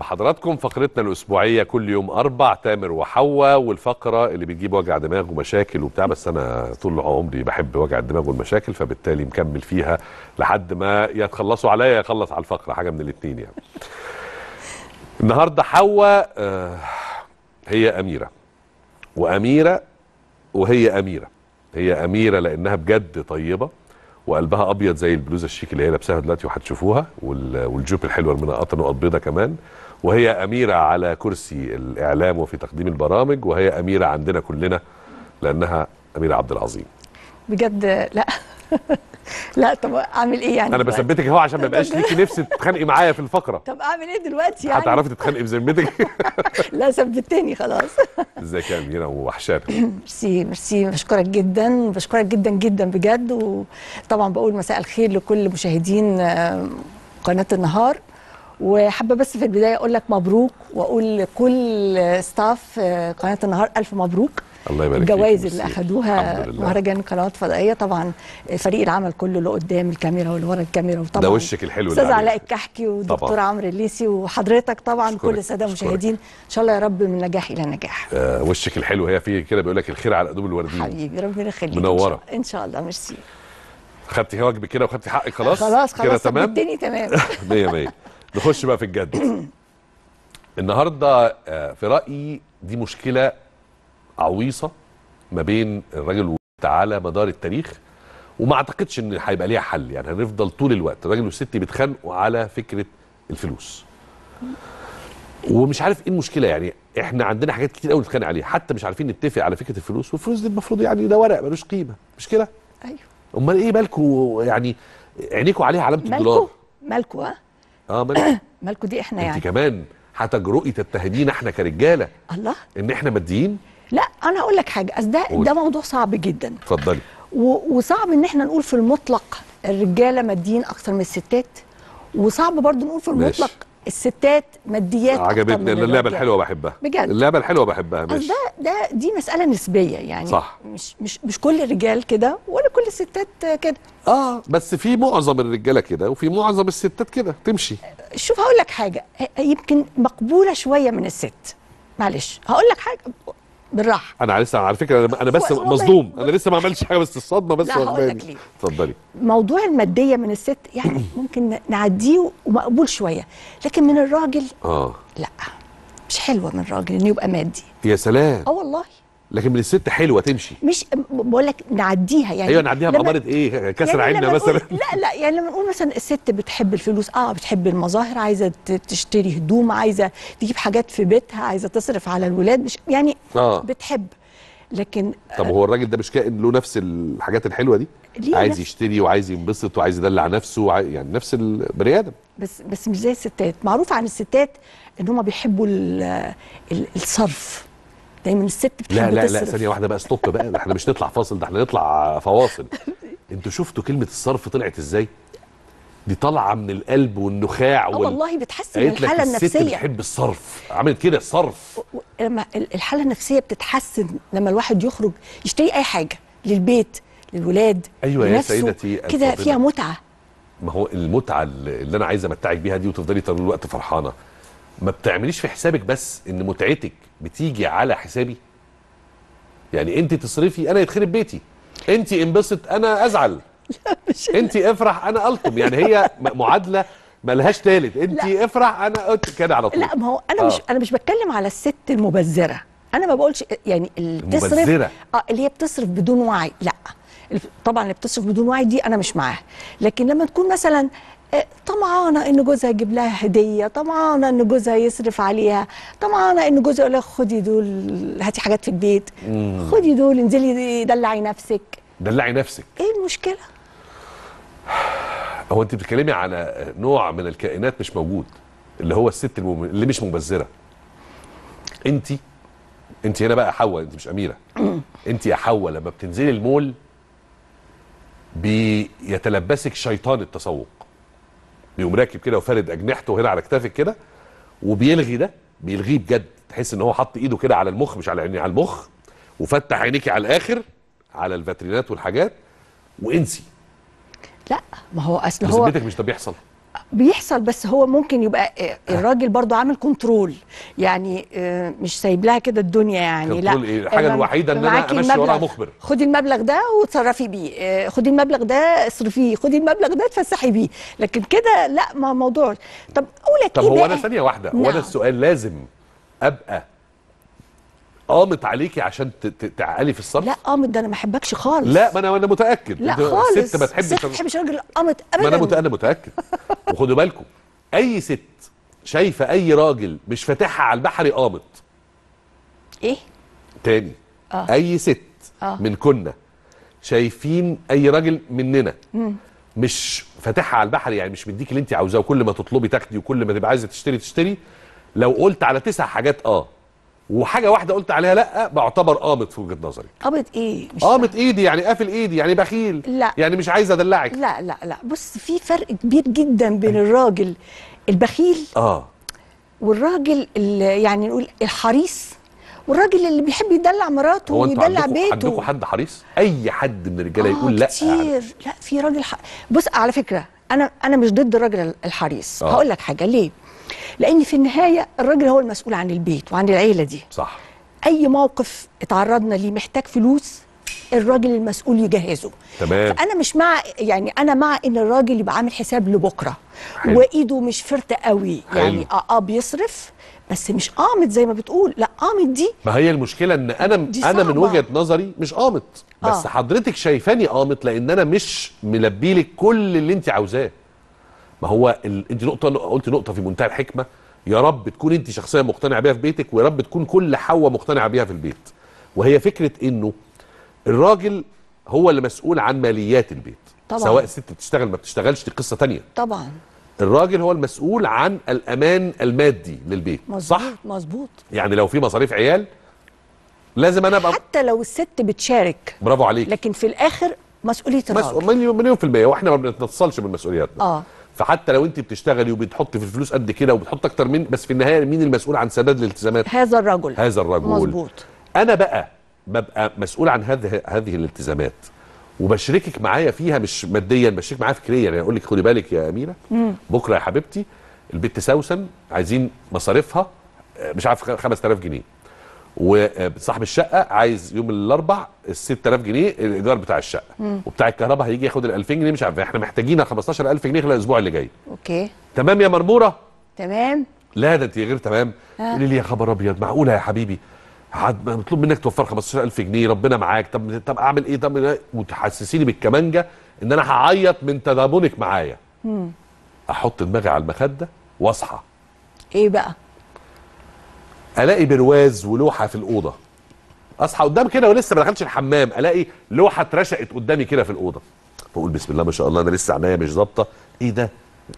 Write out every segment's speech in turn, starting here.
حضراتكم فقرتنا الاسبوعيه كل يوم اربع تامر وحواء والفقره اللي بتجيب وجع دماغ ومشاكل وبتاع بس انا طول عمري بحب وجع الدماغ والمشاكل فبالتالي مكمل فيها لحد ما يتخلصوا عليا يا يخلص على الفقره حاجه من الاثنين يعني النهارده حواء آه هي اميره واميره وهي اميره هي اميره لانها بجد طيبه وقلبها ابيض زي البلوزه الشيك اللي هي لابساها دلوقتي وهتشوفوها وال- والجوب الحلوه المنقطه نقط بيضه كمان وهي اميره على كرسي الاعلام وفي تقديم البرامج وهي اميره عندنا كلنا لانها اميره عبد العظيم بجد لا لا طب اعمل ايه يعني انا دلوقتي؟ بثبتك اهو عشان ما يبقاش ليكي نفس تتخانقي معايا في الفقره طب اعمل ايه دلوقتي يعني هتعرفي تتخانقي بذمتك لا ثبتني خلاص ازيك يا اميره ووحشانا ميرسي ميرسي بشكرك جدا بشكرك جدا جدا بجد وطبعا بقول مساء الخير لكل مشاهدين آه، قناه النهار وحابه بس في البدايه اقول لك مبروك واقول لكل ستاف آه، قناه النهار الف مبروك الله يبارك فيك الجوائز ميرسي. اللي اخذوها الحمد لله. مهرجان قنوات فضائيه طبعا فريق العمل كله اللي قدام الكاميرا واللي ورا الكاميرا وطبعا ده وشك الحلو اللي استاذ عليه. علاء الكحكي ودكتور طبعاً. عمرو الليسي وحضرتك طبعا أشكرك. كل الساده أشكرك. المشاهدين ان شاء الله يا رب من نجاح الى نجاح آه وشك الحلو هي في كده بيقول لك الخير على قدوم الوردين حبيبي ربنا يخليك إن منورة. شاء- ان شاء الله ميرسي خدتي واجبك كده وخدتي حقك خلاص خلاص كده خلاص تمام ثبتني تمام مية مية نخش بقى في الجد النهارده آه، في رأيي دي مشكلة عويصة ما بين الراجل والست على مدار التاريخ وما اعتقدش ان هيبقى ليها حل يعني هنفضل طول الوقت الراجل والست بيتخانقوا على فكرة الفلوس ومش عارف ايه المشكله يعني احنا عندنا حاجات كتير قوي نتخانق عليها حتى مش عارفين نتفق على فكره الفلوس والفلوس دي المفروض يعني ده ورق ملوش قيمه مش كده ايوه امال ايه بالكم يعني عينيكوا عليها علامه الدولار مالكو مالكو ها اه مالك مالكو دي احنا انت يعني كمان هتجرؤي تتهمينا احنا كرجاله الله ان احنا ماديين لا انا اقول لك حاجه اصل ده قول. ده موضوع صعب جدا اتفضلي و- وصعب ان احنا نقول في المطلق الرجاله ماديين اكتر من الستات وصعب برضو نقول في ماشي. المطلق الستات ماديات اكتر عجبتني من اللعبه الرجالة. الحلوه بحبها بجد. اللعبه الحلوه بحبها أصل ماشي ده ده دي مساله نسبيه يعني صح. مش مش مش كل الرجال كده ولا كل الستات كده اه بس في معظم الرجاله كده وفي معظم الستات كده تمشي شوف هقول لك حاجه ه- يمكن مقبوله شويه من الست معلش هقول لك حاجه بالراحه انا لسه على فكره انا أنا بس والله- مصدوم انا لسه ما عملتش حاجه بس الصدمه بس لا، هقول واخداني. لك ليه. اتفضلي موضوع الماديه من الست يعني ممكن ن- نعديه ومقبول شويه لكن من الراجل اه لا مش حلوه من الراجل انه يبقى مادي يا سلام اه والله لكن من الست حلوه تمشي مش بقول لك نعديها يعني ايوه نعديها لما- بأمارة ايه كسر يعني عيننا لما نقول- مثلا لا لا يعني لما نقول مثلا الست بتحب الفلوس اه بتحب المظاهر عايزه ت- تشتري هدوم عايزه تجيب حاجات في بيتها عايزه تصرف على الولاد مش يعني آه. بتحب لكن طب هو الراجل ده مش كائن له نفس الحاجات الحلوه دي ليه عايز نفس- يشتري وعايز ينبسط وعايز يدلع نفسه وعاي... يعني نفس البني ادم بس بس مش زي الستات معروف عن الستات ان هم بيحبوا ال- ال- الصرف دايما الست بتحب لا لا لا تصرف. ثانيه واحده بقى ستوب بقى ده احنا مش نطلع فاصل ده احنا نطلع فواصل انتوا شفتوا كلمه الصرف طلعت ازاي دي طالعه من القلب والنخاع اه وال... والله بتحسن من قالت لك الحاله الست النفسيه بتحب الصرف عملت كده الصرف و- لما ال- الحاله النفسيه بتتحسن لما الواحد يخرج يشتري اي حاجه للبيت للولاد أيوة يا لنفسه، سيدتي كده الفاضلة. فيها متعه ما هو المتعه اللي اللي انا عايز امتعك بيها دي وتفضلي طول الوقت فرحانه ما بتعمليش في حسابك بس ان متعتك بتيجي على حسابي يعني انت تصرفي انا يتخرب بيتي انت انبسط انا ازعل انت افرح انا الطم يعني هي م- معادله ملهاش تالت انت لا. افرح انا قلت كده على طول لا ما هو انا آه. مش انا مش بتكلم على الست المبذره انا ما بقولش يعني اللي بتصرف المبذرة. اه اللي هي بتصرف بدون وعي لا الف- طبعا اللي بتصرف بدون وعي دي انا مش معاها لكن لما تكون مثلا آه، طمعانه ان جوزها يجيب لها هديه طمعانه ان جوزها يصرف عليها طمعانه ان جوزها يقول لها خدي دول هاتي حاجات في البيت خدي دول انزلي دلعي نفسك دلعي نفسك ايه المشكله هو انت بتتكلمي على نوع من الكائنات مش موجود اللي هو الست المم... اللي مش مبذره انت انت هنا بقى حواء انت مش اميره انت يا حواء لما بتنزلي المول بيتلبسك شيطان التسوق بيقوم راكب كده وفارد اجنحته هنا على كتافك كده وبيلغي ده بيلغيه بجد تحس ان هو حط ايده كده على المخ مش على عيني على المخ وفتح عينيكي على الاخر على الفاترينات والحاجات وانسي لا ما هو اصل هو بذمتك مش ده بيحصل بيحصل بس هو ممكن يبقى آه، الراجل برضو عامل كنترول يعني آه، مش سايب لها كده الدنيا يعني لا كنترول إيه؟ الحاجة آه، الوحيدة إن أنا معاكي أمشي وراها المبلغ. مخبر. خدي المبلغ ده وتصرفي بيه آه، خدي المبلغ ده اصرفيه خدي المبلغ ده تفسحي بيه لكن كده لا ما موضوع طب اقول لك طب ايه هو بقى؟ انا ثانيه واحده هو انا نعم. السؤال لازم ابقى قامت عليكي عشان ت- ت- تعقلي في الصرف لا قامت ده انا ما احبكش خالص لا ما انا انا متاكد لا أنت خالص الست ما تحبش الست ما تحبش راجل قامت ابدا ما انا مت... انا متاكد وخدوا بالكم اي ست شايفه اي راجل مش فاتحها على البحر قامت ايه تاني آه. اي ست آه. من كنا شايفين اي راجل مننا مش فاتحها على البحر يعني مش مديك اللي انت عاوزاه وكل ما تطلبي تاخدي وكل ما تبقى عايزه تشتري تشتري لو قلت على تسع حاجات اه وحاجه واحده قلت عليها لا بعتبر قامت في وجهه نظري قامت ايه مش قامت ايدي يعني قافل ايدي يعني بخيل لا. يعني مش عايزه ادلعك لا لا لا بص في فرق كبير جدا بين الراجل البخيل اه والراجل اللي يعني نقول الحريص والراجل اللي بيحب يدلع مراته هو انتوا ويدلع عندكم بيته عندكم حد حريص اي حد من الرجاله آه يقول لا كتير يعني. لا في راجل ح... بص على فكره انا انا مش ضد الراجل الحريص آه. هقول لك حاجه ليه لان في النهايه الراجل هو المسؤول عن البيت وعن العيله دي صح اي موقف اتعرضنا ليه محتاج فلوس الراجل المسؤول يجهزه تمام. فانا مش مع يعني انا مع ان الراجل يبقى عامل حساب لبكره حلو. وايده مش فرطه قوي يعني حلو. اه, آه بيصرف بس مش قامت زي ما بتقول لا قامت دي ما هي المشكله ان انا دي انا من صعبة. وجهه نظري مش قامت بس آه. حضرتك شايفاني قامت لان انا مش ملبي لك كل اللي انت عاوزاه ما هو ال... انت نقطه قلت نقطه في منتهى الحكمه يا رب تكون انت شخصيه مقتنعه بيها في بيتك ويا رب تكون كل حواء مقتنعه بيها في البيت وهي فكره انه الراجل هو اللي مسؤول عن ماليات البيت طبعاً. سواء الست بتشتغل ما بتشتغلش دي قصه تانية طبعا الراجل هو المسؤول عن الامان المادي للبيت مظبوط صح مظبوط يعني لو في مصاريف عيال لازم انا ابقى حتى لو الست بتشارك برافو عليك لكن في الاخر مسؤوليه مس... الراجل مليون مليون في المية واحنا ما بنتنصلش من مسؤولياتنا اه فحتى لو انت بتشتغلي وبتحط في الفلوس قد كده وبتحط اكتر من بس في النهايه مين المسؤول عن سداد الالتزامات هذا الرجل هذا الرجل مظبوط انا بقى ببقى مسؤول عن هذه هذه الالتزامات وبشركك معايا فيها مش ماديا بشرك معايا فكريا يعني اقول لك خدي بالك يا اميره بكره يا حبيبتي البت سوسن عايزين مصاريفها آه، مش عارف 5000 جنيه وصاحب الشقه عايز يوم الاربع ال 6000 جنيه الايجار بتاع الشقه وبتاع الكهرباء هيجي ياخد ال 2000 جنيه مش عارف احنا محتاجين 15000 جنيه خلال الاسبوع اللي جاي اوكي تمام يا مرموره تمام لا ده انت غير تمام آه. قولي لي يا خبر ابيض معقوله يا حبيبي عاد مطلوب منك توفر 15000 جنيه ربنا معاك طب طب اعمل ايه طب إيه؟ وتحسسيني بالكمانجه ان انا هعيط من تضامنك معايا احط دماغي على المخده واصحى ايه بقى الاقي برواز ولوحه في الاوضه اصحى قدام كده ولسه ما دخلتش الحمام الاقي لوحه اترشقت قدامي كده في الاوضه بقول بسم الله ما شاء الله انا لسه عينيا مش ظابطه ايه ده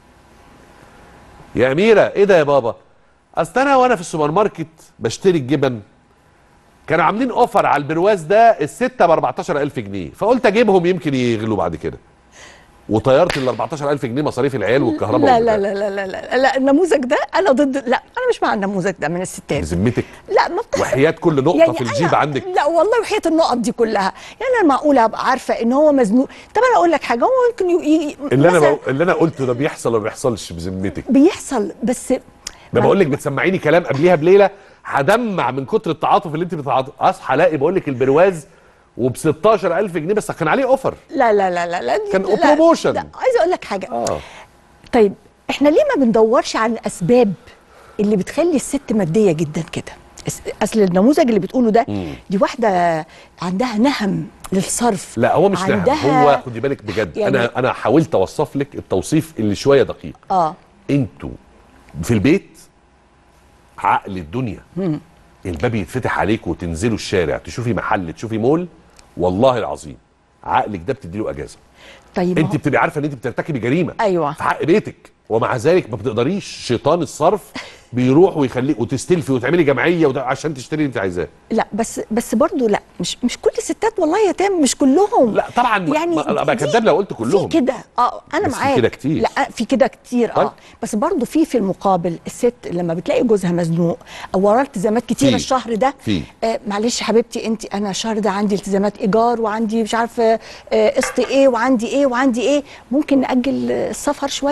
يا اميره ايه ده يا بابا اصل انا وانا في السوبر ماركت بشتري الجبن كانوا عاملين اوفر على البرواز ده السته ب 14000 جنيه فقلت اجيبهم يمكن يغلوا بعد كده وطيرت ال 14000 جنيه مصاريف العيال والكهرباء لا والبتاع. لا لا لا لا لا, لا النموذج ده انا ضد لا انا مش مع النموذج ده من الستات بذمتك لا ما بت- وحياه كل نقطه يعني في الجيب أنا عندك لا والله وحياه النقط دي كلها يعني انا معقوله ابقى عارفه ان هو مزنوق طب انا اقول لك حاجه هو ممكن ي... ي... اللي انا مثلاً بقول اللي انا قلته ده بيحصل ولا ما بيحصلش بذمتك بيحصل بس ده ما- بقول لك بتسمعيني كلام قبليها بليله هدمع من كتر التعاطف اللي انت بتتعاطف اصحى الاقي بقول لك البرواز وب 16000 جنيه بس كان عليه اوفر لا لا لا لا, لا دي- كان لا بروموشن. لا عايزه اقول لك حاجه اه طيب احنا ليه ما بندورش على الاسباب اللي بتخلي الست ماديه جدا كده اس- اصل النموذج اللي بتقوله ده دي واحده عندها نهم للصرف لا هو مش نهم عندها هو خدي بالك بجد يعني- انا انا حاولت اوصف لك التوصيف اللي شويه دقيق اه انتوا في البيت عقل الدنيا الباب يتفتح عليك وتنزلوا الشارع تشوفي محل تشوفي مول والله العظيم عقلك ده بتديله اجازه طيب انت هو- بتبقي عارفه ان انت بترتكبي جريمه أيوة. في حق بيتك ومع ذلك ما بتقدريش شيطان الصرف بيروح ويخليك وتستلفي وتعملي جمعيه وده عشان تشتري اللي انت عايزاه لا بس بس برضه لا مش مش كل الستات والله يا تام مش كلهم لا طبعا يعني ما ابقى دي- كداب لو قلت كلهم في كده اه انا بس في معاك كده كتير. لا في كده كتير طيب. اه بس برضه في في المقابل الست لما بتلاقي جوزها مزنوق او وراه التزامات كتيره في. الشهر ده في. آه معلش حبيبتي انت انا الشهر ده عندي التزامات ايجار وعندي مش عارفه آه، قسط ايه وعندي ايه وعندي ايه ممكن ناجل آه، السفر شويه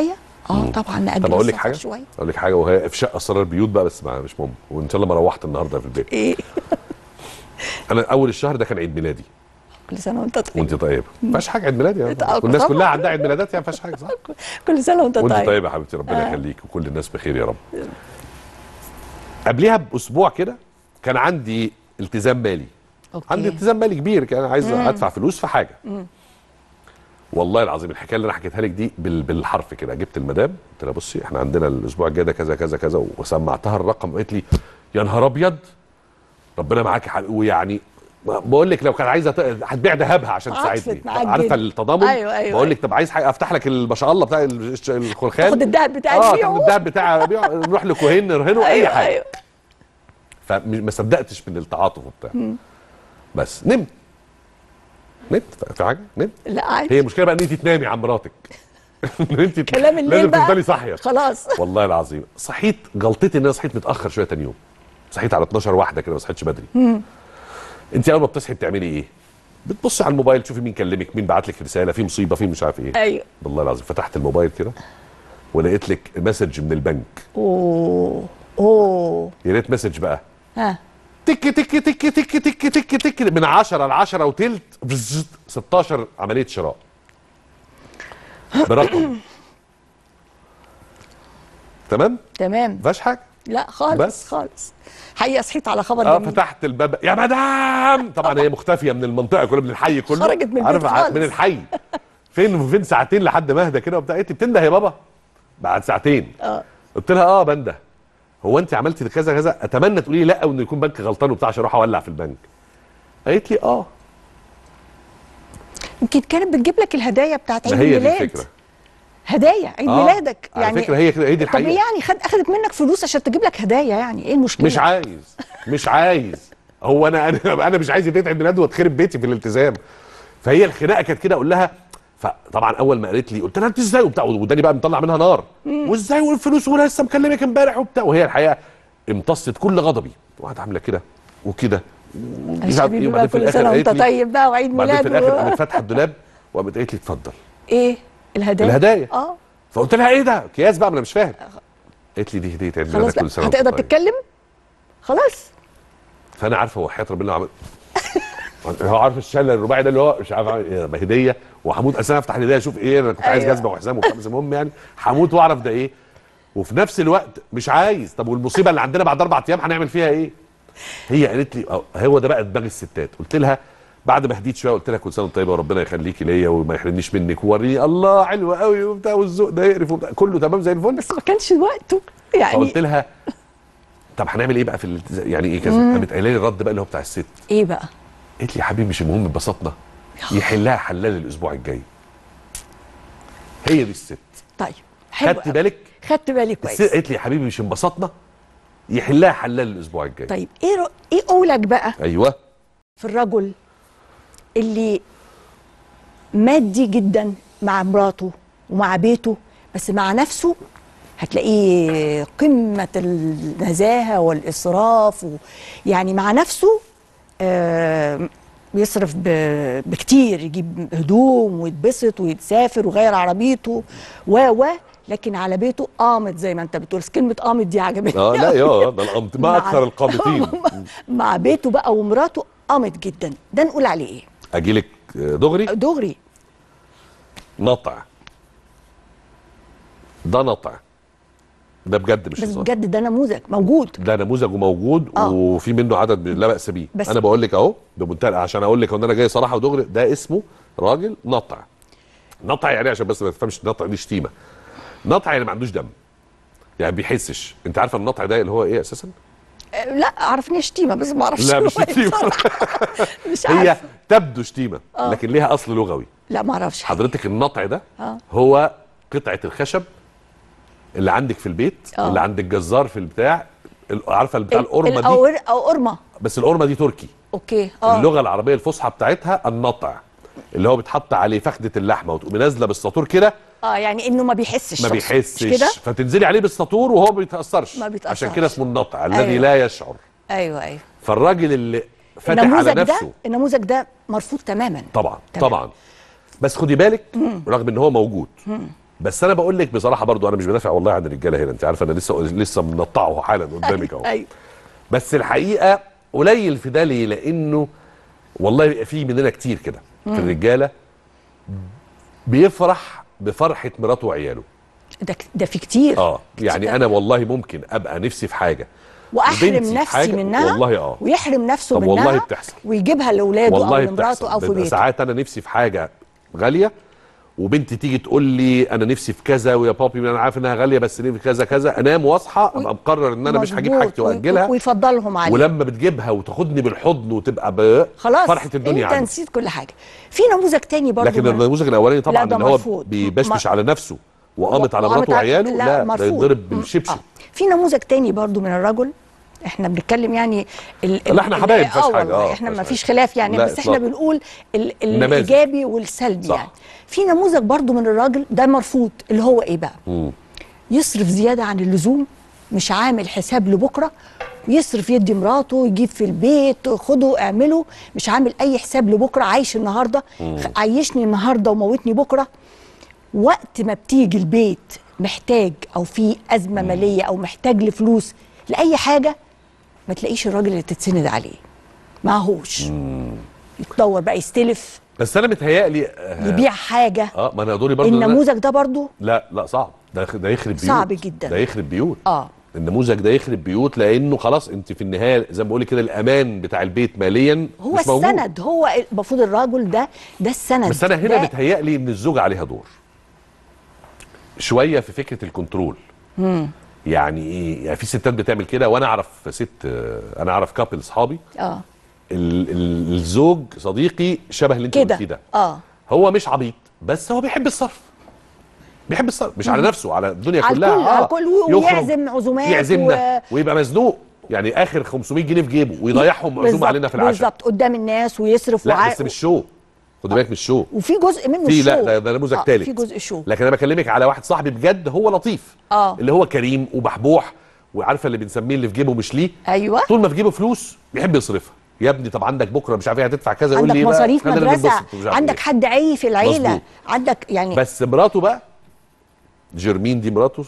اه طبعا نأجل طب اقول لك السفر حاجه شويه اقول لك حاجه وهي افشاء اسرار بيوت بقى بس ما مش مهم وان شاء الله ما روحت النهارده في البيت ايه انا اول الشهر ده كان عيد ميلادي كل سنه وانت طيب وانت طيبه ما فيهاش حاجه عيد ميلادي يعني طبعاً. والناس كلها عندها عيد ميلادات يعني ما فيهاش حاجه صح كل سنه وانت وانت طيب طيبه يا حبيبتي ربنا يخليك وكل الناس بخير يا رب قبليها باسبوع كده كان عندي التزام مالي أوكي. عندي التزام مالي كبير كان عايز ادفع فلوس في حاجه والله العظيم الحكايه اللي انا حكيتها لك دي بال- بالحرف كده جبت المدام قلت لها بصي احنا عندنا الاسبوع الجاي ده كذا كذا كذا وسمعتها الرقم قالت لي يا نهار ابيض ربنا معاك يا حبيبي ويعني بقول لك لو كان عايزه ت- هتبيع ذهبها عشان عطفت تساعدني معاك عارفه جدا. التضامن أيوة، أيوة، بقول لك أيوة. طب عايز حاجه افتح لك ال- ما شاء الله بتاع ال- الخلخال تاخد الدهب بتاعي اه تبيعه. تاخد الدهب بتاعي أبيعه، نروح لكوهين نرهنه اي ايوه حاجه ايوه فما صدقتش من التعاطف وبتاع بس نمت نمت في حاجه نمت لا عادي هي المشكله بقى ان انت تنامي عن مراتك ان انت كلام الليل لازم بقى تفضلي صاحيه خلاص والله العظيم صحيت غلطتي ان انا صحيت متاخر شويه تاني يوم صحيت على 12 واحده كده ما صحيتش بدري انت اول ما بتصحي بتعملي ايه بتبصي على الموبايل تشوفي مين كلمك مين بعت لك رساله في مصيبه في مش عارف ايه ايوه والله العظيم فتحت الموبايل كده ولقيت لك مسج من البنك اوه اوه يا ريت مسج بقى ها تك تك تك تك تك تك تك من 10 ل 10 وتلت بزzt 16 عمليه شراء برقم تمام تمام ما فيهاش حاجه لا خالص بس. خالص حقيقه صحيت على خبر اه جميل فتحت الباب يا مدام طبعا هي مختفيه من المنطقه كلها من الحي كله خرجت من البيت عارفة ع- خالص. من الحي فين فين ساعتين لحد ما اهدى كده وبتاع قالت لي بتنده يا بابا بعد ساعتين اه قلت لها اه بنده هو انت عملتي كذا كذا اتمنى تقولي لي لا وانه يكون بنك غلطان وبتاع عشان اروح اولع في البنك قالت لي اه يمكن كانت بتجيب لك الهدايا بتاعت عيد ما هي دي الميلاد الفكره هدايا عيد آه، ميلادك على يعني فكره هي كده هي دي طب الحقيقه يعني خد اخذت منك فلوس عشان تجيب لك هدايا يعني ايه المشكله مش عايز مش عايز هو انا انا انا مش عايز يتعب عيد ميلاد واتخرب بيتي في الالتزام فهي الخناقه كانت كده اقول لها فطبعا اول ما قالت لي قلت لها انت ازاي وبتاع وداني بقى مطلع منها نار وازاي والفلوس ولسه مكلمك امبارح وبتاع وهي الحقيقه امتصت كل غضبي وقعدت عامله كده وكده يا حبيبي بقى وبعدين في كل الآخر سنه وانت قالت لي- طيب بقى وعيد بعدين في ميلاد الاخر و... قامت فاتحه الدولاب وقامت قالت لي اتفضل ايه الهدايا الهدايا. اه فقلت لها ايه ده اكياس بقى ما انا مش فاهم قالت لي دي هديه عيد خلاص ميلادك بقى كل سنه وأنت هتقدر طيب. تتكلم خلاص فانا عارفه هو حياه ربنا عمل هو عارف الشلل الرباعي ده اللي هو مش عارف عامل إيه، ما هديه وحمود اصل افتح الهديه اشوف ايه انا كنت عايز أيوة. جزمه وحزام وبتاع بس المهم يعني هموت واعرف ده ايه وفي نفس الوقت مش عايز طب والمصيبه اللي عندنا بعد اربع ايام هنعمل فيها ايه؟ هي قالت لي أه، هو ده بقى دماغ الستات قلت لها بعد ما هديت شويه قلت لها كل سنه وانت طيبه وربنا يخليكي ليا وما يحرمنيش منك ووريني الله حلو قوي وبتاع والذوق ده يقرف وبتاع كله تمام زي الفل بس ما كانش وقته يعني فقلت لها طب هنعمل ايه بقى في الالتزام يعني ايه كذا قامت قايله لي الرد بقى اللي هو بتاع الست ايه بقى قالت لي يا حبيبي مش المهم انبسطنا يحلها حلال الاسبوع الجاي هي دي الست طيب حلو خدت أوي. بالك خدت بالي الست كويس قالت لي يا حبيبي مش انبسطنا يحلها حلال الاسبوع الجاي طيب ايه رو... ايه قولك بقى ايوه في الرجل اللي مادي جدا مع مراته ومع بيته بس مع نفسه هتلاقيه قمة النزاهة والإسراف و... يعني مع نفسه آه بيصرف ب... بكتير يجيب هدوم ويتبسط ويتسافر ويغير عربيته و و لكن على بيته قامت زي ما انت بتقول بس كلمة قامت دي عجبتني اه لا يا ده القمط ما مع- اكثر القابطين مع بيته بقى ومراته قامت جدا ده نقول عليه ايه اجي لك دغري دغري نطع ده نطع ده بجد مش بس هزار بجد ده نموذج موجود ده نموذج موجود آه. وفي منه عدد لا باس بيه بس- انا بقول لك اهو بمنتهى عشان اقول لك ان انا جاي صراحه ودغري ده اسمه راجل نطع نطع يعني عشان بس ما تفهمش نطع دي شتيمه نطع يعني ما عندوش دم يعني بيحسش انت عارفه النطع ده اللي هو ايه اساسا آه، لا عرفني شتيمه بس ما اعرفش لا مش هو إيه شتيمه بصراحة. مش هي عارفه تبدو شتيمه لكن ليها اصل لغوي لا ما اعرفش حاجة. حضرتك النطع ده آه. هو قطعه الخشب اللي عندك في البيت آه. اللي عند الجزار في البتاع ال- عارفه بتاع ال- القرمه ال- دي او ور- او قرمه بس القرمه دي تركي اوكي اه اللغه العربيه الفصحى بتاعتها النطع اللي هو بيتحط عليه فخده اللحمه وتقوم نازله بالساطور كده اه يعني انه ما بيحسش ما تقصد. مش بيحسش كده فتنزلي عليه بالساطور وهو ما بيتاثرش ما بيتأثرش. عشان كده اسمه النطع الذي أيوة. لا يشعر ايوه ايوه فالراجل اللي فاتح على النموذج ده نفسه النموذج ده مرفوض تماما طبعا تمام. طبعا بس خدي بالك رغم ان هو موجود بس انا بقول لك بصراحه برضو انا مش بدافع والله عن الرجاله هنا انت عارفه انا لسه لسه منطعه حالا قدامك اهو ايوه بس الحقيقه قليل في ده ليه لانه والله بيبقى في مننا كتير كده في الرجاله بيفرح بفرحه مراته وعياله ده ده في كتير اه يعني كتير. انا والله ممكن ابقى نفسي في حاجه واحرم وبنتي في نفسي حاجة، منها والله اه ويحرم نفسه طب منها والله بتحصل. ويجيبها لاولاده او والله لمراته بتحصل او في بيبقى بيته ساعات انا نفسي في حاجه غاليه وبنتي تيجي تقول لي انا نفسي في كذا ويا بابي انا عارف انها غاليه بس نفسي في كذا كذا انام واصحى ابقى مقرر ان انا مش هجيب مظبوط. حاجتي واجلها ويفضلهم عليه ولما بتجيبها وتاخدني بالحضن وتبقى ب... خلاص فرحه الدنيا انت عندي نسيت كل حاجه في نموذج تاني برضه لكن من- النموذج الاولاني طبعا ده اللي هو مرفوض. بيبشبش م- على نفسه وقامت على وقامت مراته وعياله لا, ده مرفوض. يتضرب م- بالشبشب آه. في نموذج تاني برضو من الرجل احنا بنتكلم يعني ال لا، احنا ال- حبايب، اه مفيهاش حاجة، والله اه، احنا مفيهاش ما فيش حاجة. خلاف يعني لا، بس احنا إطلاقاً. بنقول ال النماذج. الايجابي والسلبي صح. يعني في نموذج برضو من الراجل ده مرفوض اللي هو ايه بقى مم. يصرف زياده عن اللزوم مش عامل حساب لبكره يصرف يدي مراته يجيب في البيت خده اعمله مش عامل اي حساب لبكره عايش النهارده عيشني النهارده وموتني بكره وقت ما بتيجي البيت محتاج او في ازمه ماليه او محتاج لفلوس لاي حاجه ما تلاقيش الراجل اللي تتسند عليه معهوش يتدور بقى يستلف بس انا متهيألي آه، يبيع حاجه اه ما انا دوري برضه إن أنا- النموذج ده برضو لا لا صعب ده ده يخرب بيوت صعب جدا. ده يخرب بيوت اه النموذج ده يخرب بيوت لانه خلاص انت في النهايه زي ما بقول كده الامان بتاع البيت ماليا هو مش موجود. السند هو المفروض الراجل ده ده السند بس انا هنا ده بتهيألي ان الزوجه عليها دور شويه في فكره الكنترول يعني ايه يعني في ستات بتعمل كده وانا اعرف ست آه، انا اعرف كابل اصحابي اه ال- ال- الزوج صديقي شبه اللي انت كده قلتيه ده اه هو مش عبيط بس هو بيحب الصرف بيحب الصرف مش على نفسه على الدنيا على كلها الكل على الكل و- يخرج، ويعزم عزومات يعزمنا ويبقى مزنوق يعني اخر 500 جنيه في جيبه ويضيعهم معزوم بالظبط- علينا في العشاء بالظبط قدام الناس ويصرف لا وع- بس مش شو خد بالك مش شو وفي جزء منه في لا شو. ده, ده نموذج آه، ثالث في جزء شو لكن انا بكلمك على واحد صاحبي بجد هو لطيف آه. اللي هو كريم وبحبوح وعارفه اللي بنسميه اللي في جيبه مش ليه ايوه طول ما في جيبه فلوس بيحب يصرفها يا ابني طب عندك بكره مش عارف ايه هتدفع كذا يقول عندك لي بقى مصاريف خلينا مدرسه ننبسط ومش عارف عندك إيه. حد عي في العيله مظبوط. عندك يعني بس مراته بقى جيرمين دي مراته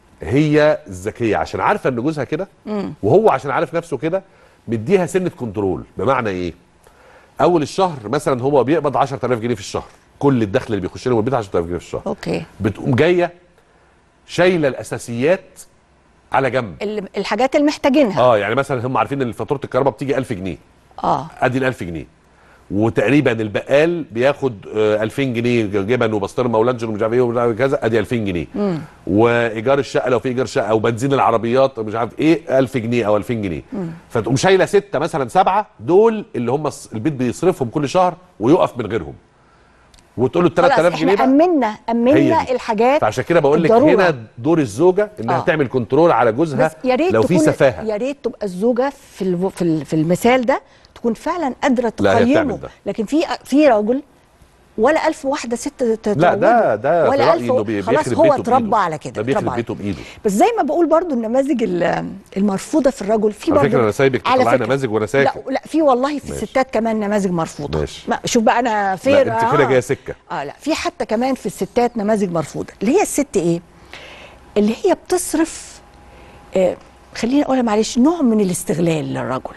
هي الذكيه عشان عارفه ان جوزها كده وهو عشان عارف نفسه كده مديها سنه كنترول بمعنى ايه اول الشهر مثلا هو بيقبض 10000 جنيه في الشهر كل الدخل اللي بيخش له من البيت 10000 جنيه في الشهر اوكي بتقوم جايه شايله الاساسيات على جنب ال- الحاجات اللي محتاجينها اه يعني مثلا هم عارفين ان فاتوره الكهرباء بتيجي 1000 جنيه اه ادي ال 1000 جنيه وتقريبا البقال بياخد آه، 2000 جنيه جبن وبسطرمه ولانشون ومش عارف ايه ومش عارف كذا ادي 2000 جنيه وايجار الشقه لو في ايجار شقه او بنزين العربيات مش عارف ايه 1000 جنيه او 2000 جنيه فتقوم شايله سته مثلا سبعه دول اللي هم الص- البيت بيصرفهم كل شهر ويقف من غيرهم وتقول له خلاص 3000 احنا جنيه بقى امنا هي امنا دي. الحاجات فعشان كده بقول لك الضرورة. هنا دور الزوجه انها آه. تعمل كنترول على جوزها بس يا ريت لو في تكون سفاهه يا ريت تبقى الزوجه في الو... في, ال... في المثال ده تكون فعلا قادره لا، هي تقيمه بتعمل ده. لكن في في راجل ولا ألف واحده ست تتجوزه لا ده ده في ولا رايي ألف انه بي- خلاص بيخرب هو بيته اتربى بإيده. على كده ده بيخرب اتربى على بيته بايده بس زي ما بقول برضو النماذج ال- المرفوضه في الرجل في على برضو فكرة أنا سايبك على تطلعي فكرة- نماذج وأنا ساكت. لا لا في والله في ماشي. الستات كمان نماذج مرفوضه ماشي. ما شوف بقى انا لا فين انت كده جايه سكه اه لا في حتى كمان في الستات نماذج مرفوضه اللي هي الست ايه اللي هي بتصرف آه خليني اقولها معلش نوع من الاستغلال للرجل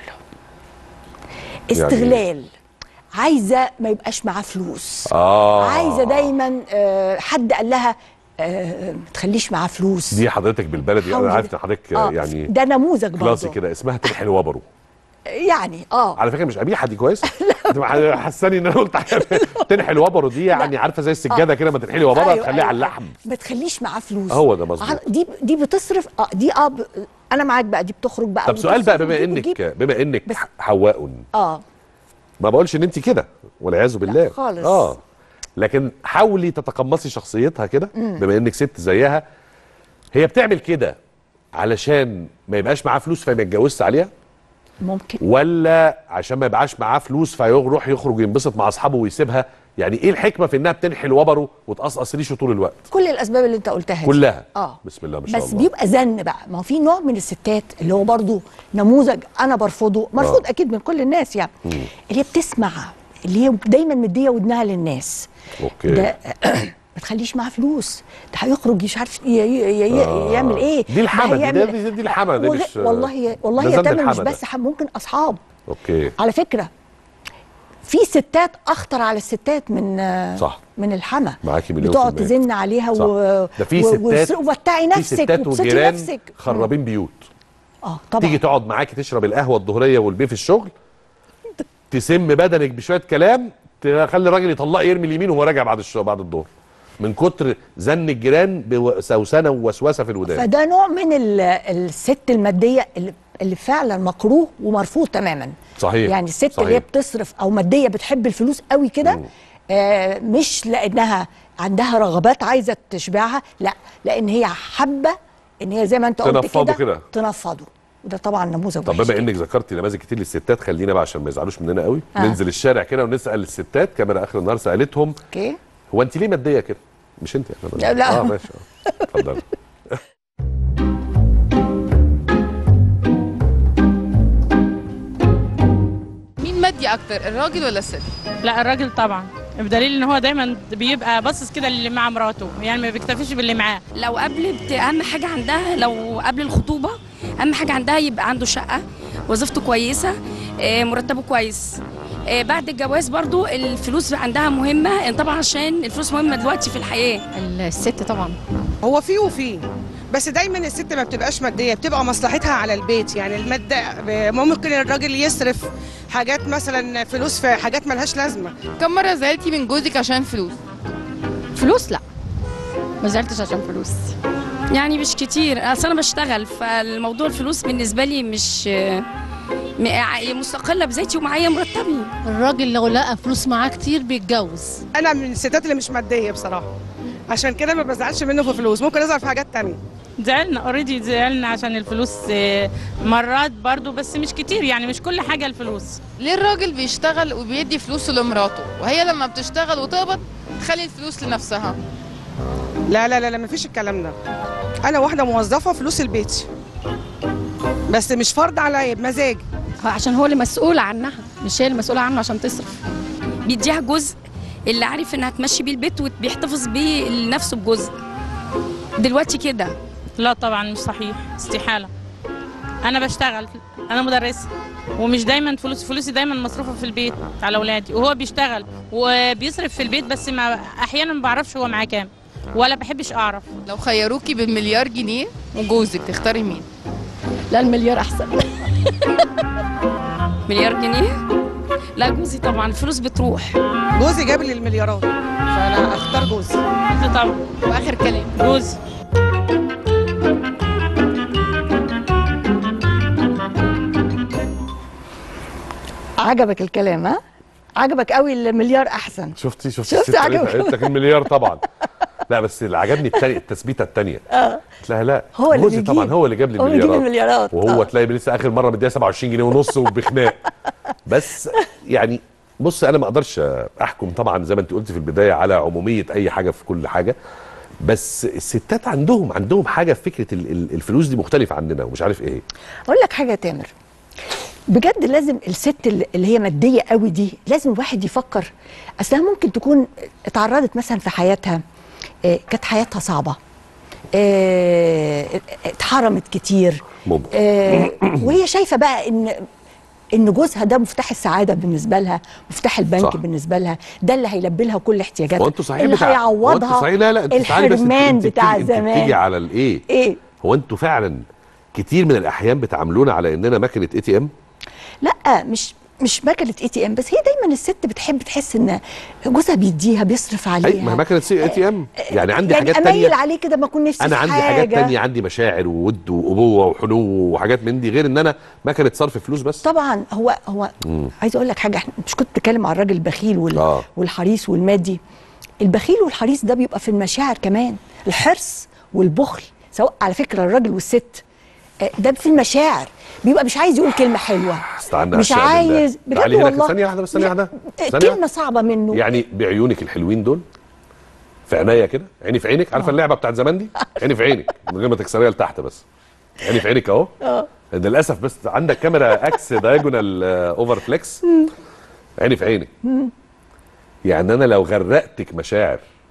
استغلال عايزه ما يبقاش معاه فلوس اه عايزه دايما آه حد قال لها آه ما تخليش معاه فلوس دي حضرتك بالبلدي حاول انا عارف ده. ان حضرتك آه يعني ده نموذج كلاسي برضه كده اسمها تنحي الوبرو يعني اه على فكره مش قبيحه دي كويس تبقى حساني ان انا قلت حاجة. تنحي الوبرو دي يعني عارفه زي السجاده كده ما تنحي لي وبرها أيوة، تخليها أيوة. على اللحم ما تخليش معاه فلوس هو ده مظبوط. ع- دي دي بتصرف اه دي اه ب... انا معاك بقى دي بتخرج بقى طب سؤال بقى بما وتصرف انك وتجيب. بما انك بس- حواء اه ما بقولش ان انت كده والعياذ بالله خالص. اه لكن حاولي تتقمصي شخصيتها كده بما انك ست زيها هي بتعمل كده علشان ما يبقاش معاه فلوس فما يتجوزش عليها ممكن ولا عشان ما يبقاش معاه فلوس فيروح يخرج ينبسط مع اصحابه ويسيبها يعني ايه الحكمه في انها بتنحي الوبره وتقصقص ريشه طول الوقت كل الاسباب اللي انت قلتها دي. كلها اه بسم الله ما شاء بس الله بيبقى زن بقى ما هو في نوع من الستات اللي هو برضو نموذج انا برفضه مرفوض آه. اكيد من كل الناس يعني اللي هي بتسمع اللي هي دايما مديه ودنها للناس اوكي ده ما تخليش معاه فلوس ده هيخرج مش عارف ي- ي- ي- آه. يعمل ايه دي الحما، ده دي- هيعمل- دي- دي الحما، دي وغ- مش- والله والله ده يا ذنب تامر مش الحما ده. بس حما، ممكن اصحاب اوكي على فكره في ستات اخطر على الستات من صح. من الحما معاكي مليون بتقعد في المية. تزن عليها صح. و... ده في و- ستات وس- ومتعي في نفسك ستات وبسطي وجيران نفسك خرابين بيوت اه طبعا تيجي تقعد معاكي تشرب القهوه الظهريه والبيه في الشغل تسم بدنك بشويه كلام تخلي الراجل يطلق يرمي اليمين وهو راجع بعد الشغل بعد الظهر من كتر زن الجيران بسوسنه ووسوسه في الودان فده نوع من ال- الست الماديه اللي, اللي فعلا مكروه ومرفوض تماما صحيح يعني الست صحيح. اللي هي بتصرف او ماديه بتحب الفلوس قوي كده آه مش لانها عندها رغبات عايزه تشبعها لا لان هي حابه ان هي زي ما انت قلت تنفضه كده كده. تنفضه وده طبعا نموذج طب وحش بما جداً. انك ذكرتي نماذج كتير للستات خلينا بقى عشان ما يزعلوش مننا قوي آه. ننزل الشارع كده ونسال الستات كاميرا اخر النهار سالتهم اوكي هو انت ليه ماديه كده مش انت لا، لا. اه ماشي آه. اتفضلي مين مادي اكتر الراجل ولا الست لا الراجل طبعا بدليل ان هو دايما بيبقى باصص كده للي مع مراته يعني ما بيكتفيش باللي معاه لو قبل بت... اهم حاجه عندها لو قبل الخطوبه اهم حاجه عندها يبقى عنده شقه وظيفته كويسه آه، مرتبه كويس آه، بعد الجواز برضو الفلوس عندها مهمه طبعا عشان الفلوس مهمه دلوقتي في الحياه الست طبعا هو في وفي بس دايما الست ما بتبقاش ماديه بتبقى مصلحتها على البيت يعني الماده ممكن الراجل يصرف حاجات مثلا فلوس في حاجات ملهاش لازمه كم مره زعلتي من جوزك عشان فلوس فلوس لا ما زعلتش عشان فلوس يعني مش كتير اصل انا بشتغل فالموضوع الفلوس بالنسبه لي مش آه، م- ع- مستقله بذاتي ومعايا مرتبي الراجل لو لقى فلوس معاه كتير بيتجوز انا من الستات اللي مش ماديه بصراحه عشان كده ما بزعلش منه في فلوس ممكن ازعل في حاجات تانية زعلنا اوريدي زعلنا عشان الفلوس آه، مرات برضو بس مش كتير يعني مش كل حاجه الفلوس ليه الراجل بيشتغل وبيدي فلوسه لمراته وهي لما بتشتغل وتقبض تخلي الفلوس لنفسها لا لا لا لا مفيش الكلام ده انا واحده موظفه فلوس البيت بس مش فرض عليا بمزاجي هو عشان هو اللي مسؤول عنها مش هي المسؤوله عنه عشان تصرف بيديها جزء اللي عارف انها تمشي بيه البيت وبيحتفظ بيه لنفسه بجزء دلوقتي كده لا طبعا مش صحيح استحاله انا بشتغل انا مدرسه ومش دايما فلوس فلوسي دايما مصروفه في البيت على اولادي وهو بيشتغل وبيصرف في البيت بس ما احيانا ما بعرفش هو معاه كام ولا بحبش اعرف لو خيروكي بالمليار جنيه وجوزك تختاري مين لا المليار احسن مليار جنيه لا جوزي طبعا الفلوس بتروح جوزي جاب لي المليارات فانا اختار جوزي جوزي طبعا واخر كلام جوزي عجبك الكلام ها عجبك قوي المليار احسن شفتي شفتي شفت الست عجبك؟ قالت لك المليار طبعا لا بس اللي عجبني التاني التثبيته الثانيه قلت لها لا هو اللي جوزي بيجيب. طبعا هو اللي جاب لي هو بيجيب المليارات المليارات وهو آه. تلاقي لسه اخر مره مديها 27 جنيه ونص وبخناق بس يعني بص انا ما اقدرش احكم طبعا زي ما انت قلت في البدايه على عموميه اي حاجه في كل حاجه بس الستات عندهم عندهم حاجه في فكره ال- ال- الفلوس دي مختلفه عننا ومش عارف ايه اقول لك حاجه يا تامر بجد لازم الست اللي اللي هي ماديه قوي دي لازم الواحد يفكر اصلها ممكن تكون اتعرضت مثلا في حياتها آه، كانت حياتها صعبه آه، اتحرمت كتير ممكن آه، وهي شايفه بقى ان ان جوزها ده مفتاح السعاده بالنسبه لها مفتاح البنك صح. صح. بالنسبه لها ده اللي هيلبي لها كل احتياجاتها هو انتوا صحيح اللي بتاع- هو انتوا هيعوضها صحيح لا لا انتوا تعالي بس انت- الحرمان انت بتاع بتيجي- انت بتيجي زمان على الايه ايه هو انتوا فعلا كتير من الاحيان بتعاملونا على اننا ماكينه اي تي ام لا مش مش ماكينه اي تي ام بس هي دايما الست بتحب تحس ان جوزها بيديها بيصرف عليها اي ما هي ماكينه اي تي ام يعني عندي يعني حاجات اميل تانية عليه كده ما اكون نفسي انا في عندي حاجة. حاجات تانية عندي مشاعر وود وابوه وحنو وحاجات من دي غير ان انا ماكينه صرف فلوس بس طبعا هو هو عايز اقول لك حاجه احنا مش كنت بتكلم عن الراجل البخيل وال آه. والحريص والمادي البخيل والحريص ده بيبقى في المشاعر كمان الحرص والبخل سواء على فكره الراجل والست آه، ده في المشاعر بيبقى مش عايز يقول كلمه حلوه استعنا مش أشياء بالله. عايز بجد تعالي هنا والله ثانيه واحده بس ثانيه لا، واحده آه، ثانية كلمه صعبه منه يعني بعيونك الحلوين دول في عينيا كده عيني في عينك عارفه اللعبه بتاعت زمان دي عيني في عينك من غير ما تكسريها لتحت بس عيني في عينك اهو اه ده للاسف بس عندك كاميرا اكس دايجونال اوفر فليكس عيني في عينك يعني انا لو غرقتك مشاعر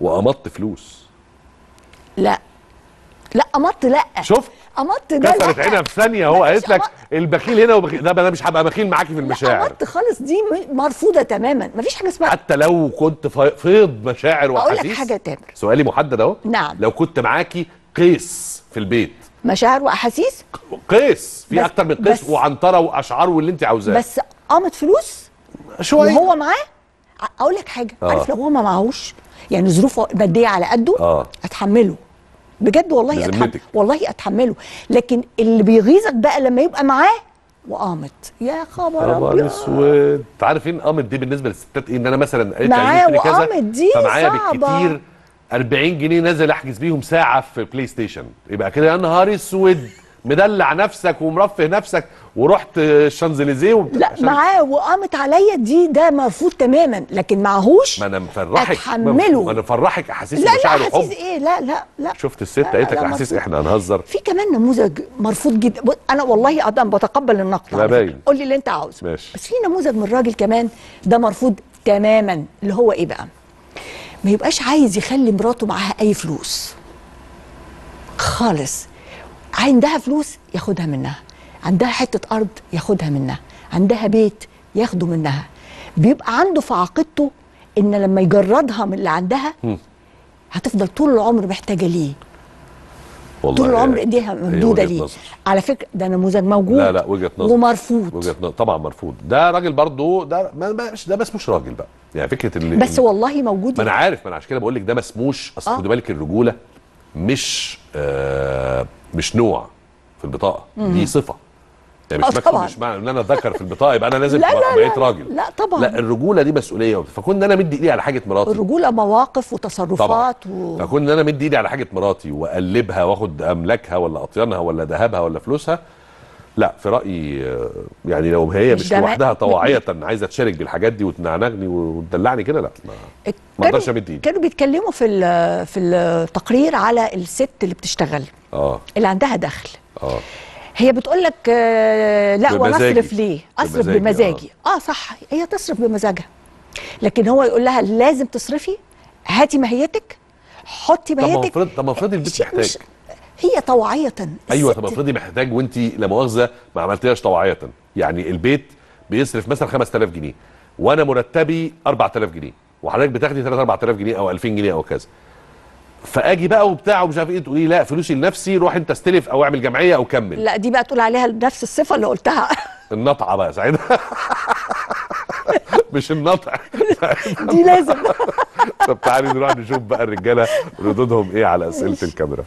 وقمضت فلوس لا لا قمط لا شفت قمط ده كسرت لا. عينها في ثانيه هو مفيش قالت لك قمط. البخيل هنا وبخيل ده انا مش هبقى بخيل معاكي في لا المشاعر قمط خالص دي م- مرفوضه تماما مفيش حاجه اسمها حتى لو كنت في- فيض مشاعر اقول واحاسيس لك حاجه يا تامر سؤالي محدد اهو نعم. لو كنت معاكي قيس في البيت مشاعر واحاسيس قيس في بس- اكتر من قيس بس- وعنتره واشعار واللي انت عاوزاه بس قامت فلوس شويه وهو معاه ع- اقول لك حاجه آه. عارف لو هو ما معهوش يعني ظروفه الماديه على قده اه اتحمله بجد والله اتحمل بذمتك. والله اتحمله لكن اللي بيغيظك بقى لما يبقى معاه وقامت يا خبر خبر ابيض اسود انت عارف ايه قامت دي بالنسبه للستات ايه ان انا مثلا قالت لي معاه عايزين نشتري كذا وقامت دي فمعايا صعبة. بالكتير 40 جنيه نازل احجز بيهم ساعه في بلاي ستيشن يبقى كده يا نهار اسود مدلع نفسك ومرفه نفسك ورحت الشانزليزيه وبتاع لا عشان- معاه وقامت عليا دي ده مرفوض تماما لكن معهوش ما انا مفرحك أتحمله. ما انا مفرحك احاسيس لا لا ومشاعر حسيس وحب ايه لا لا لا شفت الست لا، قالت لك لا، احاسيس مرفوض. احنا هنهزر في كمان نموذج مرفوض جدا بص، انا والله انا بتقبل النقد لا على فكرة. باين. قول لي اللي انت عاوزه ماشي. بس في نموذج من الراجل كمان ده مرفوض تماما اللي هو ايه بقى ما يبقاش عايز يخلي مراته معاها اي فلوس خالص عندها فلوس ياخدها منها عندها حته ارض ياخدها منها عندها بيت ياخده منها بيبقى عنده في عقيدته ان لما يجردها من اللي عندها هتفضل طول العمر محتاجه ليه والله طول العمر هي- ايديها هي ممدوده وجهة ليه نظر. على فكره ده نموذج موجود لا لا وجهه نظر ومرفوض وجهه نظر طبعا مرفوض ده راجل برضو ده ما ما- مش ده ما اسموش راجل بقى يعني فكره اللي بس والله موجود ما انا عارف ما انا عشان كده بقول لك ده ما اسموش اصل آه. خدي بالك الرجوله مش آه مش نوع في البطاقه دي صفه يعني مش آه، مكتوب طبعا. مش معنى ان انا ذكر في البطاقه يبقى انا لازم لا، لا، أبقى لا، بقيت راجل لا طبعا. لا الرجوله دي مسؤوليه فكون انا مدي ايدي على حاجه مراتي الرجوله مواقف طبعا وتصرفات و... فكون انا مدي ايدي على حاجه مراتي واقلبها واخد املاكها ولا اطيانها ولا ذهبها ولا فلوسها لا في رايي آه، يعني لو هي مش مش ده ما- لوحدها طواعيه عايزه تشارك بالحاجات دي وتنعنغني وتدلعني كده لا ما- ما كانوا- اقدرش امد ايدي كانوا بيتكلموا في ال- في التقرير على الست اللي بتشتغل اه اللي عندها دخل اه هي بتقول لك آه، لا وانا بمزاجي. اصرف ليه اصرف بمزاجي، بمزاجي اه صح هي تصرف بمزاجها لكن هو يقول لها لازم تصرفي هاتي ماهيتك حطي طب ما هو ماهيتك افرض طب ما افرضي البيت شيء محتاج مش- هي طوعيه ايوه الست- طب افرضي محتاج وانت لا مؤاخذه ما عملتيهاش طوعيه يعني البيت بيصرف مثلا 5000 جنيه وانا مرتبي 4000 جنيه وحضرتك بتاخدي 3 4000 جنيه او 2000 جنيه او كذا فاجي بقى وبتاع ومش عارف ايه تقولي لا فلوسي لنفسي روح انت استلف او اعمل جمعيه او كمل لا دي بقى تقول عليها نفس الصفه اللي قلتها النطعه بقى ساعتها مش النطع دي لازم طب تعالي نروح نشوف بقى الرجاله ردودهم ايه على اسئله الكاميرا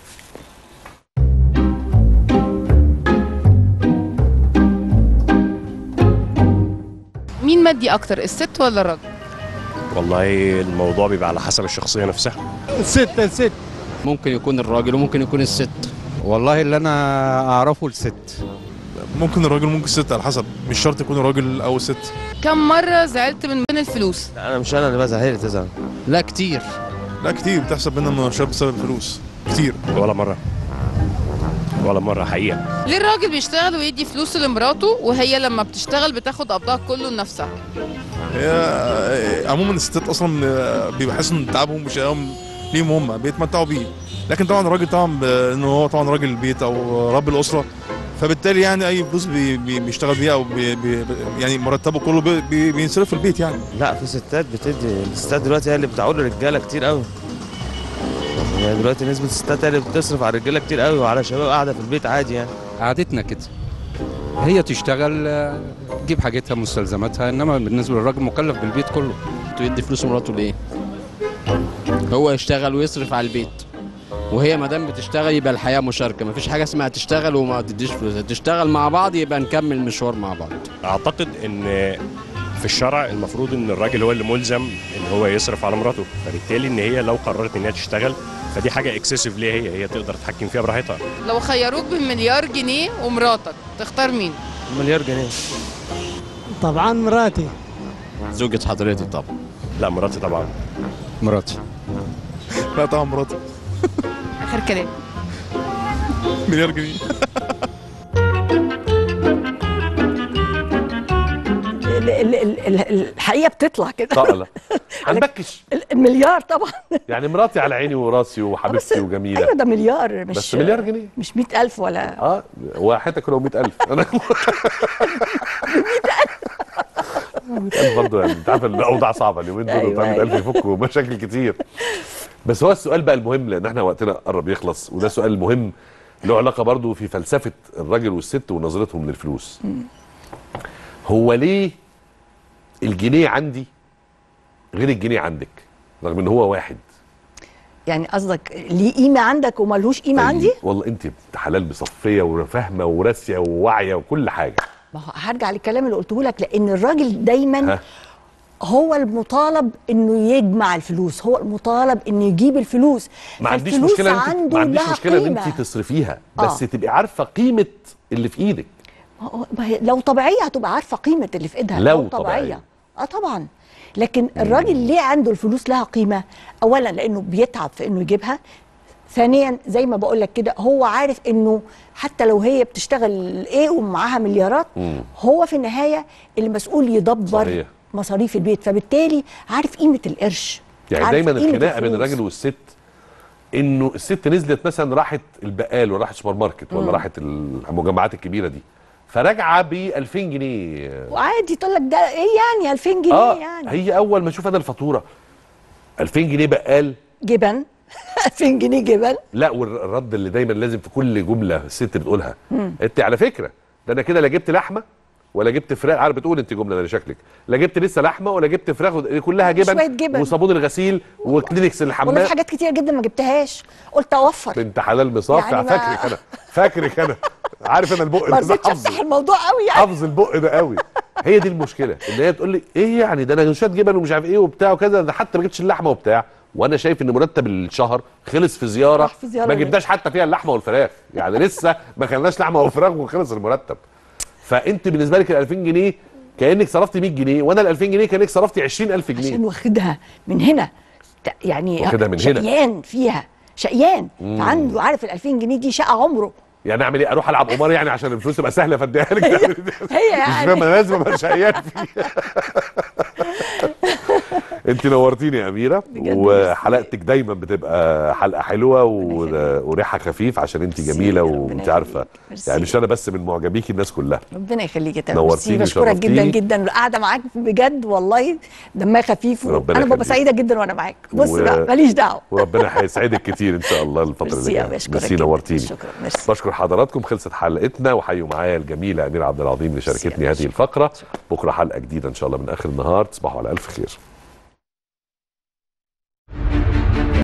مين مادي اكتر الست ولا الراجل والله الموضوع بيبقى على حسب الشخصيه نفسها الست الست ممكن يكون الراجل وممكن يكون الست والله اللي انا اعرفه الست ممكن الراجل ممكن الست على حسب مش شرط يكون الراجل او الست كم مره زعلت من من الفلوس انا مش انا اللي بزعل هي اللي تزعل لا كتير لا كتير بتحصل بينا مناقشات بسبب الفلوس كتير ولا مره ولا مره حقيقه ليه الراجل بيشتغل ويدي فلوسه لمراته وهي لما بتشتغل بتاخد قبضها كله لنفسها هي عموما الستات اصلا بيبقى حاسس ان تعبهم مش هم ليهم هم بيتمتعوا بيه لكن طبعا الراجل طبعا انه هو طبعا راجل البيت او رب الاسره فبالتالي يعني اي فلوس بي بي بيشتغل بيها او بي بي يعني مرتبه كله بي بي بينصرف في البيت يعني لا في ستات بتدي الستات دلوقتي هي اللي بتعول الرجاله كتير قوي يعني دلوقتي نسبه الستات هي اللي بتصرف على الرجاله كتير قوي وعلى شباب قاعده في البيت عادي يعني عادتنا كده هي تشتغل آه، تجيب حاجتها مستلزماتها انما بالنسبه للراجل مكلف بالبيت كله يدي فلوس مراته ليه هو يشتغل ويصرف على البيت وهي ما دام بتشتغل يبقى الحياه مشاركه مفيش حاجه اسمها تشتغل وما تديش فلوس تشتغل مع بعض يبقى نكمل مشوار مع بعض اعتقد ان في الشرع المفروض ان الراجل هو اللي ملزم ان هو يصرف على مراته فبالتالي ان هي لو قررت ان هي تشتغل فدي حاجه اكسسيف ليها هي هي تقدر تتحكم فيها براحتها لو خيروك بمليار جنيه ومراتك تختار مين مليار جنيه طبعا مراتي زوجة حضرتك طبعا لا مراتي طبعا مراتي لا طبعا مراتي اخر كلام مليار جنيه ال- ال- ال- ال- الحقيقه بتطلع كده طقله هنبكش المليار طبعا يعني مراتي على عيني وراسي وحبيبتي وجميله ايوه ده مليار مش بس مليار جنيه مش 100000 ولا اه وحياتك لو 100000 انا 100000 برضه يعني انت عارف الاوضاع صعبه اليومين دول أيوة، وبتاع 100000 أيوة. يفكوا مشاكل كتير بس هو السؤال بقى المهم لان احنا وقتنا قرب يخلص وده سؤال مهم له علاقه برضه في فلسفه الراجل والست ونظرتهم للفلوس هو ليه الجنيه عندي غير الجنيه عندك رغم ان هو واحد يعني قصدك ليه قيمه عندك وملهوش قيمه عندي والله انت بنت حلال مصفيه وفاهمه وراسيه وواعيه وكل حاجه ما هو هرجع للكلام اللي قلته لك لان الراجل دايما ها هو المطالب انه يجمع الفلوس هو المطالب انه يجيب الفلوس ما عنديش فالفلوس مشكله ان انت عنده ما عنديش لها مشكله ان قيمة. انت تصرفيها بس آه. تبقي عارفه قيمه اللي في ايدك ما هو- ما هي لو طبيعيه هتبقى عارفه قيمه اللي في ايدها لو طبيعية. اه طبعا لكن الراجل ليه عنده الفلوس لها قيمه اولا لانه بيتعب في انه يجيبها ثانيا زي ما بقول لك كده هو عارف انه حتى لو هي بتشتغل ايه ومعاها مليارات مم. هو في النهايه المسؤول يدبر صحيح. مصاريف البيت فبالتالي عارف قيمه القرش يعني عارف دايما قيمة الخناقه بين الفلوس. الراجل والست انه الست نزلت مثلا راحت البقال ولا راحت سوبر ماركت ولا مم. راحت المجمعات الكبيره دي فراجعه ب 2000 جنيه وعادي تقول لك ده ايه يعني 2000 جنيه اه يعني هي اول ما اشوف انا الفاتوره 2000 جنيه بقال جبن 2000 جنيه جبن لا والرد اللي دايما لازم في كل جمله الست بتقولها مم. انت على فكره ده انا كده لا جبت لحمه ولا جبت فراخ عارف بتقول انت جمله ده شكلك لا جبت لسه لحمه ولا جبت فراخ ود- كلها جبن شوية جبن. وصابون الغسيل وكلينكس والله الحمام في حاجات كتير جدا ما جبتهاش قلت اوفر بنت حلال مصافع يعني ما- فاكرك انا فاكرك انا عارف انا البق ما ده رضيتش حافظه افتح الموضوع قوي يعني حافظ البق ده قوي هي دي المشكله ان هي تقول لي ايه يعني ده انا شويه جبن ومش عارف ايه وبتاع وكذا ده حتى ما جبتش اللحمه وبتاع وانا شايف ان مرتب الشهر خلص في زياره, راح في زيارة ما ليه؟ جبناش حتى فيها اللحمه والفراخ يعني لسه ما كلناش لحمه وفراخ وخلص المرتب فانت بالنسبه لك ال 2000 جنيه كانك صرفتي 100 جنيه وانا ال 2000 جنيه كانك صرفتي 20000 جنيه عشان واخدها من هنا ت- يعني واخدها من هنا. شقيان فيها شقيان مم. فعنده عارف ال 2000 جنيه دي شقه عمره يعني اعمل ايه اروح العب قمار يعني عشان الفلوس تبقى سهله فاديها لك هي مش يعني فاهم انا لازم ابقى شقيان فيها انت نورتيني يا اميره بجد وحلقتك دايما بتبقى حلقه حلوه و- وريحه خفيف عشان انت جميله وانت عارفه ميرسي. يعني مش انا بس من معجبيكي الناس كلها ربنا يخليك يا تامر نورتيني ميرسي بشكرك جدا وشرفتيني. جدا القعده معاك بجد والله دمها خفيف ربنا انا ببقى يخليك. سعيده جدا وانا معاك بص و- بقى ماليش دعوه وربنا هيسعدك كتير ان شاء الله الفتره ميرسي اللي يا جايه باشا، ميرسي جدا. نورتيني شكرا ميرسي بشكر حضراتكم خلصت حلقتنا وحيوا معايا الجميله اميره عبد العظيم اللي شاركتني هذه الفقره بكره حلقه جديده ان شاء الله من اخر النهار تصبحوا على الف خير